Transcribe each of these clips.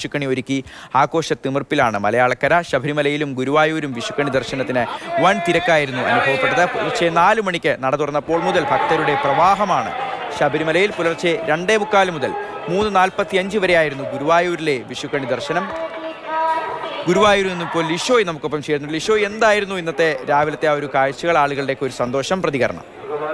വിഷുക്കണി ഒരുക്കി ആഘോഷ തിമിർപ്പിലാണ് മലയാളക്കര ശബരിമലയിലും ഗുരുവായൂരും വിഷുക്കണി ദർശനത്തിന് വൻ തിരക്കായിരുന്നു അനുഭവപ്പെട്ടത് പുലർച്ചെ നാല് മണിക്ക് നട തുറന്നപ്പോൾ മുതൽ ഭക്തരുടെ പ്രവാഹമാണ് ശബരിമലയിൽ പുലർച്ചെ രണ്ടേ മുക്കാൽ മുതൽ മൂന്ന് നാൽപ്പത്തി അഞ്ച് വരെയായിരുന്നു ഗുരുവായൂരിലെ വിഷുക്കണി ദർശനം ഗുരുവായൂരിൽ നിന്ന് ഇപ്പോൾ ലിഷോയ് നമുക്കൊപ്പം ചേരുന്നു ലിഷോയ് എന്തായിരുന്നു ഇന്നത്തെ രാവിലത്തെ ആ ഒരു കാഴ്ചകൾ ആളുകളുടെയൊക്കെ ഒരു സന്തോഷം പ്രതികരണം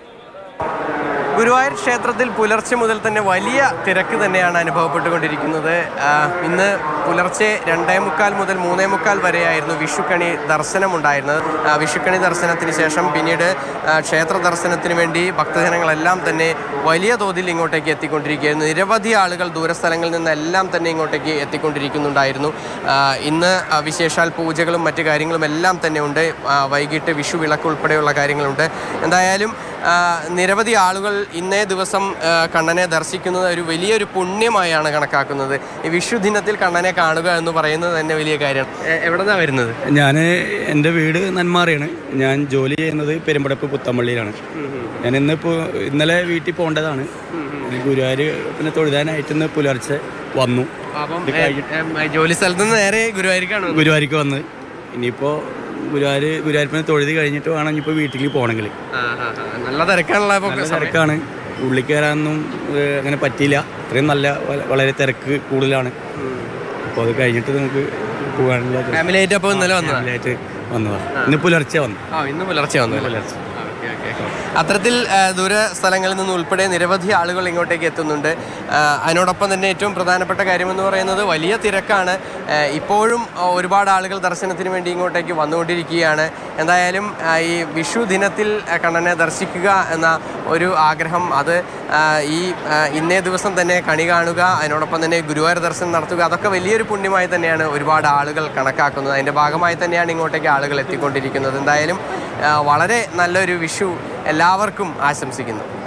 ഗുരുവായൂർ ക്ഷേത്രത്തിൽ പുലർച്ചെ മുതൽ തന്നെ വലിയ തിരക്ക് തന്നെയാണ് അനുഭവപ്പെട്ടുകൊണ്ടിരിക്കുന്നത് ആ, ഇന്ന് പുലർച്ചെ രണ്ടേ മുക്കാൽ മുതൽ മൂന്നേ മുക്കാൽ വരെയായിരുന്നു വിഷുക്കണി ദർശനമുണ്ടായിരുന്നത് ആ, വിഷുക്കണി ദർശനത്തിന് ശേഷം പിന്നീട് ആ, ക്ഷേത്ര ദർശനത്തിന് വേണ്ടി ഭക്തജനങ്ങളെല്ലാം തന്നെ വലിയ തോതിൽ ഇങ്ങോട്ടേക്ക് എത്തിക്കൊണ്ടിരിക്കുകയായിരുന്നു നിരവധി ആളുകൾ ദൂരസ്ഥലങ്ങളിൽ നിന്നെല്ലാം തന്നെ ഇങ്ങോട്ടേക്ക് എത്തിക്കൊണ്ടിരിക്കുന്നുണ്ടായിരുന്നു ആ, ഇന്ന് ആ, വിശേഷാൽ പൂജകളും മറ്റു കാര്യങ്ങളും എല്ലാം തന്നെ ഉണ്ട് ആ, വൈകിട്ട് വിഷു വിളക്ക് ഉൾപ്പെടെയുള്ള കാര്യങ്ങളുണ്ട് എന്തായാലും ആ, നിരവധി ആളുകൾ ഇന്നേ ദിവസം ആ, കണ്ണനെ ദർശിക്കുന്നത് ഒരു വലിയൊരു പുണ്യമായാണ് കണക്കാക്കുന്നത് ഈ വിഷു ദിനത്തിൽ കണ്ണനെ കാണുക എന്ന് പറയുന്നത് തന്നെ വലിയ കാര്യമാണ് എവിടെ നിന്നാണ് വരുന്നത് ഞാൻ എൻ്റെ വീട് നന്മാറയാണ് ഞാൻ ജോലി ചെയ്യുന്നത് പെരുമ്പടപ്പ് പുത്തമ്പള്ളിയിലാണ് ഞാൻ ഇന്നിപ്പോൾ ഇന്നലെ വീട്ടിൽ പോകേണ്ടതാണ് ഗുരുവായൂർ പിന്നെ തൊഴുതാനായിട്ട് ഇന്ന് പുലർച്ചെ വന്നു അപ്പം ഏ, ഏ, ജോലി സ്ഥലത്ത് നിന്ന് നേരെ ഗുരുവായൂരിക്കാണ് ഗുരുവായൂർക്ക് വന്ന് ഇനിയിപ്പോൾ ഗുരുവായൂർ ഗുരുവായൂരിപ്പിനെ തൊഴുതി കഴിഞ്ഞിട്ട് വേണം ഇനിയിപ്പോൾ വീട്ടിലേക്ക് പോകണമെങ്കിൽ നല്ല തിരക്കാണല്ലോ ഇപ്പൊ നല്ല തിരക്കാണ് ഉള്ളിൽ കയറാനൊന്നും ഏഹ്, അങ്ങനെ പറ്റിയില്ല അത്രയും നല്ല വ- വളരെ തിരക്ക് കൂടുതലാണ് അപ്പോൾ അത് കഴിഞ്ഞിട്ട് നമുക്ക് പോകാനുള്ള ഫാമിലി ആയിട്ട് അപ്പോൾ ഇന്നലെ വന്നതാണ് ആയിട്ട് വന്നതാണ് ഇന്ന് പുലർച്ചെ വന്നു ആ ഇന്ന് പുലർച്ചെ വന്നു പുലർച്ചെ അത്തരത്തിൽ ആ, ദൂര സ്ഥലങ്ങളിൽ നിന്ന് ഉൾപ്പെടെ നിരവധി ആളുകൾ ഇങ്ങോട്ടേക്ക് എത്തുന്നുണ്ട് ആ, അതിനോടൊപ്പം തന്നെ ഏറ്റവും പ്രധാനപ്പെട്ട കാര്യമെന്ന് പറയുന്നത് വലിയ തിരക്കാണ് ആ, ഇപ്പോഴും ആ, ഒരുപാട് ആളുകൾ ദർശനത്തിന് വേണ്ടി ഇങ്ങോട്ടേക്ക് വന്നുകൊണ്ടിരിക്കുകയാണ് എന്തായാലും ആ, ഈ വിഷു ദിനത്തിൽ ആ, കണ്ണനെ ദർശിക്കുക എന്ന ഒരു ആഗ്രഹം അത് ആ, ഈ ആ, ഇന്നേ ദിവസം തന്നെ കണി കാണുക അതിനോടൊപ്പം തന്നെ ഗുരുവായൂർ ദർശനം നടത്തുക അതൊക്കെ വലിയൊരു പുണ്യമായി തന്നെയാണ് ഒരുപാട് ആളുകൾ കണക്കാക്കുന്നത് അതിൻ്റെ ഭാഗമായി തന്നെയാണ് ഇങ്ങോട്ടേക്ക് ആളുകൾ എത്തിക്കൊണ്ടിരിക്കുന്നത് എന്തായാലും ആ, വളരെ നല്ലൊരു വിഷു എല്ലാവർക്കും ആശംസിക്കുന്നു